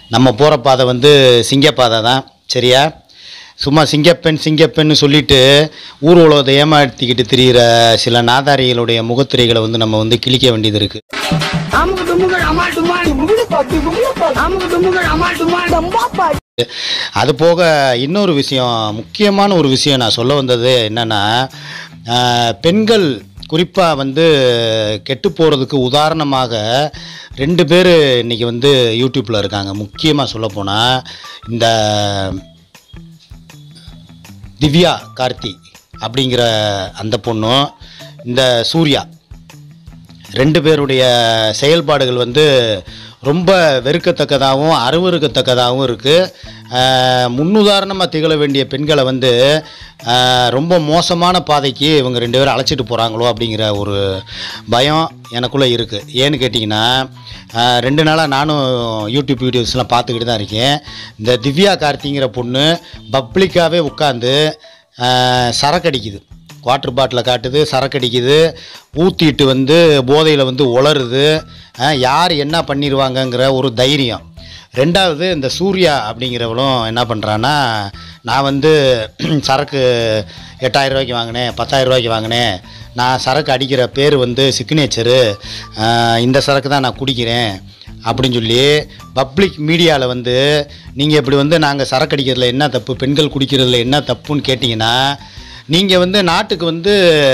நம்ம போகிற பாதை வந்து சிங்கப்பாதை தான் சரியா சும்மா சிங்கப்பெண் சிங்கப்பெண்ணு சொல்லிட்டு ஊர் உலகத்தை ஏமாற்றிக்கிட்டு திரியிற சில நாதாரிகளுடைய முகத்திரைகளை வந்து நம்ம வந்து கிழிக்க வேண்டியது இருக்குது அமுக்கு டுமுகள் அமால் டுமால் அமுக்கு டுமுகள் அமால் டுமால் அது போக இன்னொரு விஷயம் முக்கியமான ஒரு விஷயம் நான் சொல்ல வந்தது என்னென்னா பெண்கள் குறிப்பாக வந்து கெட்டு போகிறதுக்கு உதாரணமாக ரெண்டு பேர் இன்றைக்கி வந்து யூடியூப்பில் இருக்காங்க முக்கியமாக சொல்லப்போனால் இந்த திவ்யா கார்த்தி அப்படிங்கிற அந்த பொண்ணும் இந்த சூர்யா ரெண்டு பேருடைய செயல்பாடுகள் வந்து ரொம்ப வெறுக்கத்தக்கதாகவும் அருவருக்கத்தக்கதாகவும் இருக்குது முன்னுதாரணமாக திகழ வேண்டிய பெண்களை வந்து ஆஹ், ரொம்ப மோசமான பாதைக்கு இவங்க ரெண்டு பேரும் அழைச்சிட்டு போகிறாங்களோ அப்படிங்கிற ஒரு பயம் எனக்குள்ளே இருக்குது ஏன்னு கேட்டிங்கன்னா ஆஹ், ரெண்டு நாளாக நானும் யூடியூப் வீடியோஸ்லாம் பார்த்துக்கிட்டு தான் இருக்கேன் இந்த திவ்யா கார்த்திங்கிற பொண்ணு பப்ளிக்காகவே உட்காந்து சரக்கு அடிக்குது வாட்டர் பாட்டிலை காட்டுது சரக்கு அடிக்குது ஊற்றிட்டு வந்து போதையில் வந்து உளருது அஹ் யார் என்ன பண்ணிடுவாங்கங்கிற ஒரு தைரியம் ரெண்டாவது இந்த சூர்யா அப்படிங்கிறவளும் என்ன பண்ணுறான்னா நான் வந்து சரக்கு எட்டாயிரம் ரூபாய்க்கு வாங்கினேன் பத்தாயிரம் ரூபாய்க்கு வாங்கினேன் நான் சரக்கு அடிக்கிற பேர் வந்து சிக்னேச்சரு இந்த சரக்கு தான் நான் குடிக்கிறேன் அப்படின்னு சொல்லி பப்ளிக் மீடியாவில் வந்து நீங்கள் இப்படி வந்து நாங்கள் சரக்கு அடிக்கிறதுல என்ன தப்பு பெண்கள் குடிக்கிறதுல என்ன தப்புன்னு கேட்டிங்கன்னா நீங்கள் வந்து நாட்டுக்கு வந்து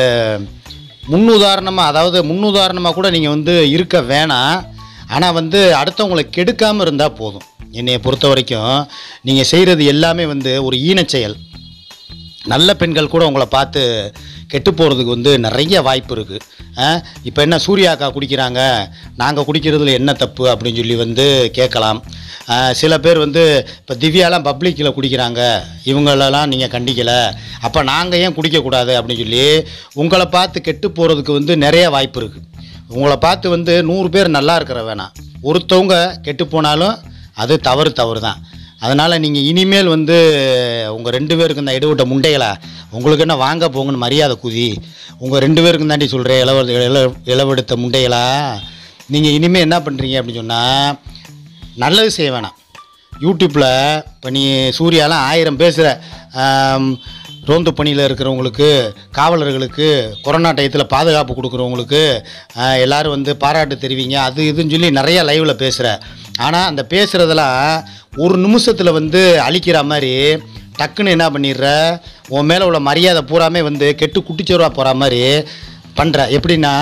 முன்னுதாரணமாக அதாவது முன்னுதாரணமாக கூட நீங்கள் வந்து இருக்க வேணாம் ஆனால் வந்து அடுத்தவங்களை கெடுக்காமல் இருந்தால் போதும் என்னைய பொறுத்த வரைக்கும் நீங்கள் செய்கிறது எல்லாமே வந்து ஒரு ஈனச்செயல் நல்ல பெண்கள் கூட உங்களை பார்த்து கெட்டு போகிறதுக்கு வந்து நிறைய வாய்ப்பு இருக்குது இப்போ என்ன சூர்யாக்கா குடிக்கிறாங்க நாங்கள் குடிக்கிறதுல என்ன தப்பு அப்படின்னு சொல்லி வந்து கேட்கலாம் ஆ, சில பேர் வந்து இப்போ திவ்யாலாம் பப்ளிக்கில் குடிக்கிறாங்க இவங்களெல்லாம் நீங்கள் கண்டிக்கலை அப்போ நாங்கள் ஏன் குடிக்கக்கூடாது அப்படின்னு சொல்லி உங்களை பார்த்து கெட்டு போகிறதுக்கு வந்து நிறைய வாய்ப்பு இருக்குது உங்களை பார்த்து வந்து நூறு பேர் நல்லா இருக்கிற வேணாம் ஒருத்தவங்க கெட்டு போனாலும் அது தவறு தவறு தான் அதனால் நீங்கள் இனிமேல் வந்து உங்கள் ரெண்டு பேருக்கும் இந்த இடைவிட்ட முண்டைகளா உங்களுக்கு என்ன வாங்க போங்கன்னு மரியாதை குதி உங்கள் ரெண்டு பேருக்கும் தாண்டி சொல்கிறேன் இளவ இள இளவெடுத்த முண்டைகளா நீங்கள் இனிமேல் என்ன பண்ணுறீங்க அப்படின்னு சொன்னால் நல்லது செய்ய வேணாம் யூடியூப்பில் இப்போ நீ சூர்யாலாம் ஆயிரம் பேசுகிற ரோந்து பணியில் இருக்கிறவங்களுக்கு காவலர்களுக்கு கொரோனா டயத்தில் பாதுகாப்பு கொடுக்குறவங்களுக்கு ஆஹ், எல்லாரும் வந்து பாராட்டு தெரிவிங்க அது இதுன்னு சொல்லி நிறைய லைவில் பேசுகிற ஆனால் அந்த பேசுகிறதெல்லாம் ஒரு நிமிஷத்தில் வந்து அழிக்கிற மாதிரி டக்குன்னு என்ன பண்ணிடுற உன் மேலே உள்ள மரியாதை பூராமே வந்து கெட்டு குட்டிச்சோரா போகிற மாதிரி பண்ணுற எப்படின்னா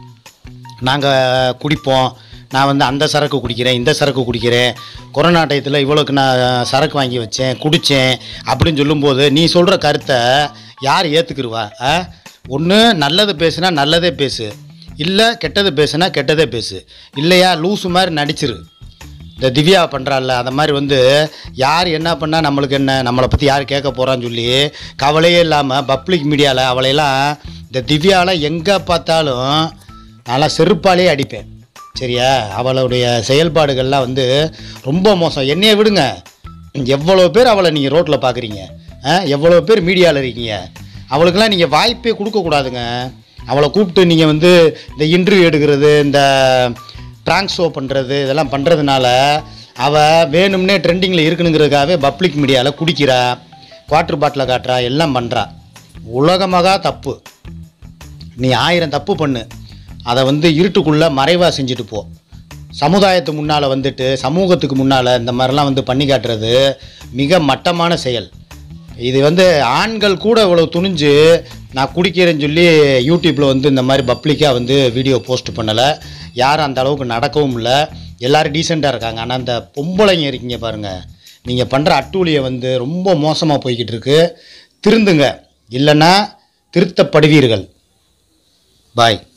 நாங்கள் குடிப்போம் நான் வந்து அந்த சரக்கு குடிக்கிறேன் இந்த சரக்கு குடிக்கிறேன் கொரோனா டயத்தில் இவ்வளோக்கு நான் சரக்கு வாங்கி வச்சேன் குடித்தேன் அப்படின்னு சொல்லும்போது நீ சொல்கிற கருத்தை யார் ஏற்றுக்குருவா ஒன்று நல்லது பேசுனா நல்லதே பேசு இல்லை கெட்டது பேசுனா கெட்டதே பேசு இல்லையா லூசு மாதிரி நடிச்சிரு இந்த திவ்யா பண்ணுறாள்ல அந்த மாதிரி வந்து யார் என்ன பண்ணால் நம்மளுக்கு என்ன நம்மளை பற்றி யார் கேட்க போகிறான்னு சொல்லி கவலையே இல்லாமல் பப்ளிக் மீடியாவில் அவளையெல்லாம் இந்த திவ்யாவில் எங்கே பார்த்தாலும் நான்லாம் செருப்பாலே அடிப்பேன் சரியா அவளுடைய செயல்பாடுகள்லாம் வந்து ரொம்ப மோசம் என்னைய விடுங்க எவ்வளோ பேர் அவளை நீங்கள் ரோட்டில் பார்க்குறீங்க எவ்வளோ பேர் மீடியாவில் இருக்கீங்க அவளுக்கெல்லாம் நீங்கள் வாய்ப்பே கொடுக்கக்கூடாதுங்க அவளை கூப்பிட்டு நீங்கள் வந்து இந்த இன்டர்வியூ எடுக்கிறது இந்த ப்ராங்க் ஷோ பண்ணுறது இதெல்லாம் பண்ணுறதுனால அவள் வேணும்னே ட்ரெண்டிங்கில் இருக்கணுங்கிறதுக்காகவே பப்ளிக் மீடியாவில் குடிக்கிறா குவாட்டர் பாட்டில் காட்டுறா எல்லாம் பண்ணுறா உலகமாக தப்பு நீ ஆயிரம் தப்பு பண்ணு அதை வந்து இருட்டுக்குள்ளே மறைவாக செஞ்சுட்டு போ சமுதாயத்து முன்னால் வந்துட்டு சமூகத்துக்கு முன்னால் இந்த மாதிரிலாம் வந்து பண்ணி காட்டுறது மிக மட்டமான செயல் இது வந்து ஆண்கள் கூட இவ்வளோ துணிஞ்சு நான் குடிக்கிறேன்னு சொல்லி யூடியூப்பில் வந்து இந்த மாதிரி பப்ளிக்காக வந்து வீடியோ போஸ்ட் பண்ணலை யாரும் அந்த அளவுக்கு நடக்கவும் இல்லை எல்லோரும் டீசெண்டாக இருக்காங்க ஆனால் அந்த பொம்பளைங்க இருக்கீங்க பாருங்கள் நீங்கள் பண்ணுற அட்டூழியை வந்து ரொம்ப மோசமாக போய்கிட்டு இருக்கு திருந்துங்க இல்லைன்னா திருத்தப்படுவீர்கள் பாய்